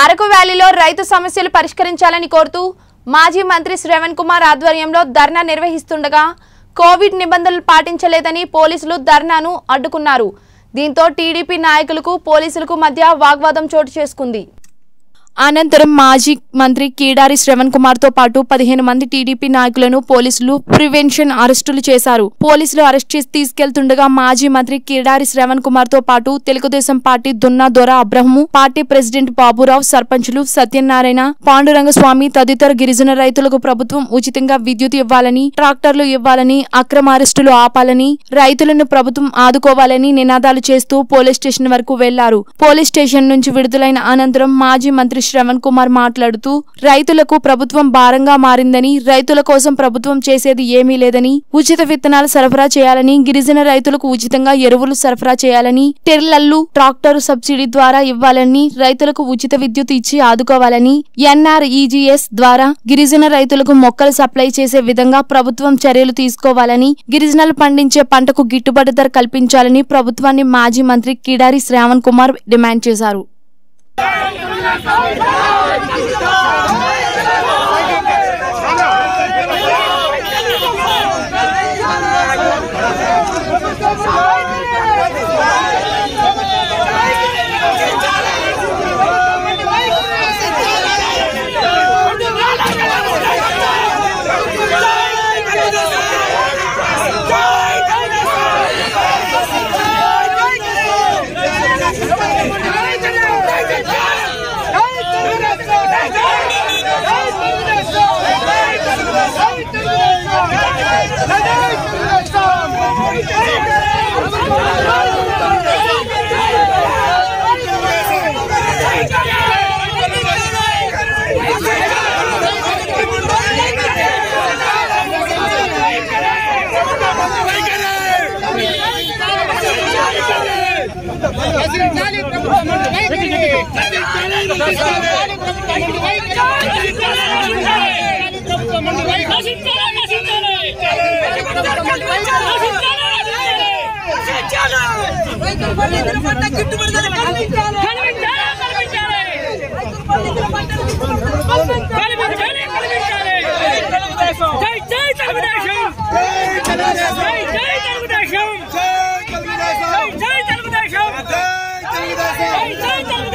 అరకు వ్యాలీలో రైతు సమస్యలు పరిష్కరించాలని కోరుతూ మాజీ మంత్రి శ్రవణ్ కుమార్ ఆధ్వర్యంలో ధర్నా నిర్వహిస్తుండగా కోవిడ్ నిబంధనలు పాటించలేదని పోలీసులు ధర్నాను అడ్డుకున్నారు దీంతో టీడీపీ నాయకులకు పోలీసులకు మధ్య వాగ్వాదం చోటు చేసుకుంది అనంతరం మాజీ మంత్రి కీడారి శ్రవణ్ కుమార్ తో పాటు పదిహేను మంది టీడీపీ నాయకులను పోలీసులు ప్రివెన్షన్ అరెస్టులు చేశారు పోలీసులు అరెస్ట్ చేసి తీసుకెళ్తుండగా మాజీ మంత్రి కీడారి శ్రవణ్ కుమార్ తో పాటు తెలుగుదేశం పార్టీ దున్నా దొర అబ్రహము పార్టీ ప్రెసిడెంట్ బాబురావు సర్పంచులు సత్యనారాయణ పాండురంగ స్వామి తదితర గిరిజన రైతులకు ప్రభుత్వం ఉచితంగా విద్యుత్ ఇవ్వాలని ట్రాక్టర్లు ఇవ్వాలని అక్రమ అరెస్టులు ఆపాలని రైతులను ప్రభుత్వం ఆదుకోవాలని నినాదాలు చేస్తూ పోలీస్ స్టేషన్ వరకు వెళ్లారు పోలీస్ స్టేషన్ నుంచి విడుదలైన అనంతరం మాజీ మంత్రి శ్రవణ్ కుమార్ మాట్లాడుతూ రైతులకు ప్రభుత్వం భారంగా మారిందని రైతుల కోసం ప్రభుత్వం చేసేది ఏమీ లేదని ఉచిత విత్తనాలు సరఫరా చేయాలని గిరిజన రైతులకు ఉచితంగా ఎరువులు సరఫరా చేయాలని టెర్లల్లు ట్రాక్టర్ సబ్సిడీ ద్వారా ఇవ్వాలని రైతులకు ఉచిత విద్యుత్ ఇచ్చి ఆదుకోవాలని ఎన్ఆర్ఈజీఎస్ ద్వారా గిరిజన రైతులకు మొక్కలు సప్లై చేసే విధంగా ప్రభుత్వం చర్యలు తీసుకోవాలని గిరిజనులు పండించే పంటకు గిట్టుబాటు ధర కల్పించాలని ప్రభుత్వాన్ని మాజీ మంత్రి కిడారి శ్రావణ్ కుమార్ డిమాండ్ చేశారు రచించాలి ప్రభుత్వం ముందు వైఖరి రచించాలి ప్రభుత్వం ముందు వైఖరి ప్రభుత్వం ముందు వైఖరి రైతులు పండించిన పంట గిట్టుబడి ధర కల్పించాలి